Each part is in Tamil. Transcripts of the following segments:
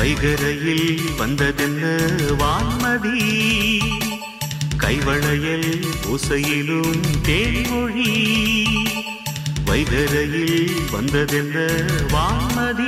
வைகரையில் வந்ததென்ன வான்மதி கைவளையல் ஓசையிலும் தேன்மொழி வைகரையில் வந்ததென்ன வான்மதி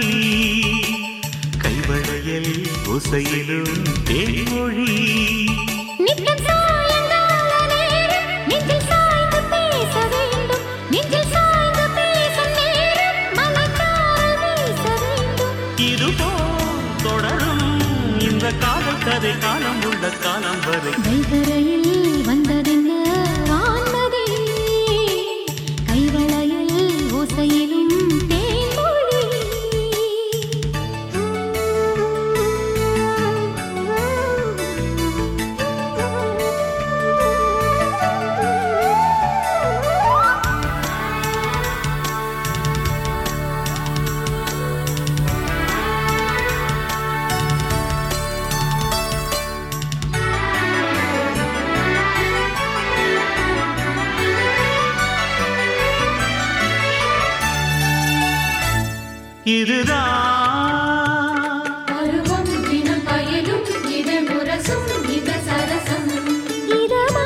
கைவளையல் ஓசையிலும் தேன்மொழி நித்தம் சாயங்கால நேரம் நெஞ்சில் சாய்ந்து பேச வேண்டும் நெஞ்சில் சாய்ந்து பேசும் நேரம் மனத்தால் வீச வேண்டும் இதுபோல் தொடரும் இந்த காதல் கதை காலம் உள்ள காலம் வரை வைகரையில் வந்ததென்ன வான்மதி கைவளையில் ஓசையிலும் தேன்மொழி இதுதான் பருவம் தினம் பயலும் இதழ் முரசும் இந்த சரசம் இதமா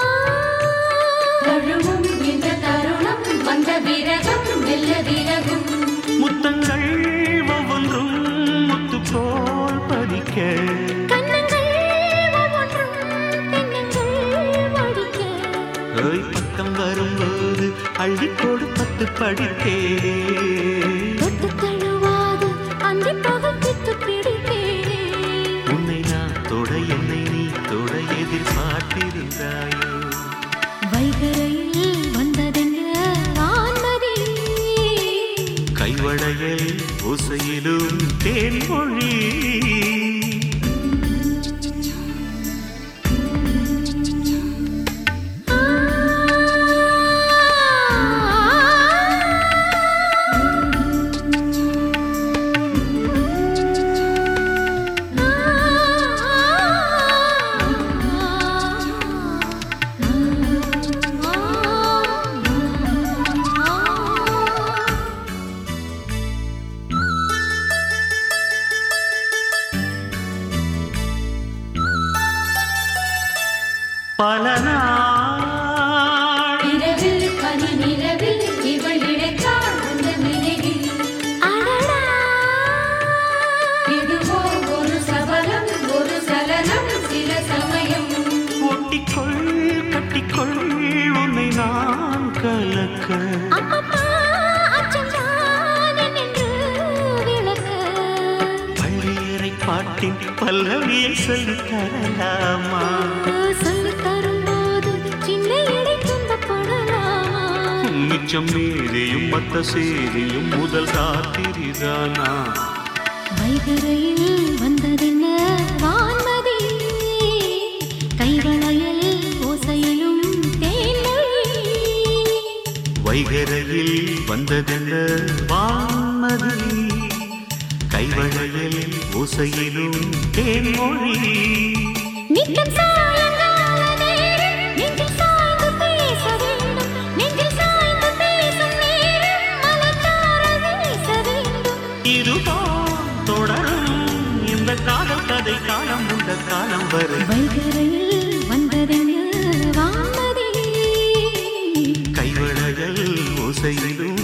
தழுவும் இந்த தருணம் வந்த விரகம் மெல்ல விலகும் முத்தங்கள் ஒவ்வொன்றும் முத்து போல் பதிக்க கண்ணங்கள் ஒவ்வொன்றும் தென்னங்கள் வடிக்க ஓய் பக்கம் வரும்போது அள்ளி கொடுப்பத்து படித்தே தொட்டு தழுவாது அந்தி பகத்திட்டு பிடித்தேன் உன்னை நான் தொட என்னை நீ தொட எதிர்பார்த்திருந்தாயோ வைகரையில் வந்ததென்ன வான்மதி கைவளையல் ஓசையிலும் தேன்மொழி பல நாள் இரவில் பனி நிலவில் இவள் இழைத்தாள் உந்த நினைவில் அடடா இதுவோ ஒரு சபலம் ஒரு சலனம் சில சமயம் ஒட்டிக்கொள் கட்டிக்கொள் உன்னை நான் கலக்க அப்பப்பா அச்சம்தான் என்று விளக்க பள்ளியறை பாட்டின் பல்லவியை சொல்லித் தரலாமா சொல்லித் தரும்போது சின்ன இடை துன்பப்படலாமா மிச்சம் மீதியும் மத்த சேதியும் முதல் ராத்திரிதானா வைகரையில் வந்ததென்ன வான்மதி கைவளையல் ஓசையிலும் தேன்மொழி வைகரையில் வந்ததென்ன வான்மதி கைவளையல் ஓசையிலும் தேன்மொழி நித்தம் சாயங்கால நேரம் நெஞ்சில் சாய்ந்து பேச வேண்டும் நெஞ்சில் சாய்ந்து பேசும் நேரம் மனத்தால் வீச வேண்டும் இதுதான் தொடரும் இந்த காதல் கதை காலம் உள்ள காலம் வரை வைகரையில் வந்ததென்ன வான்மதி கைவளையல் ஓசையிலும்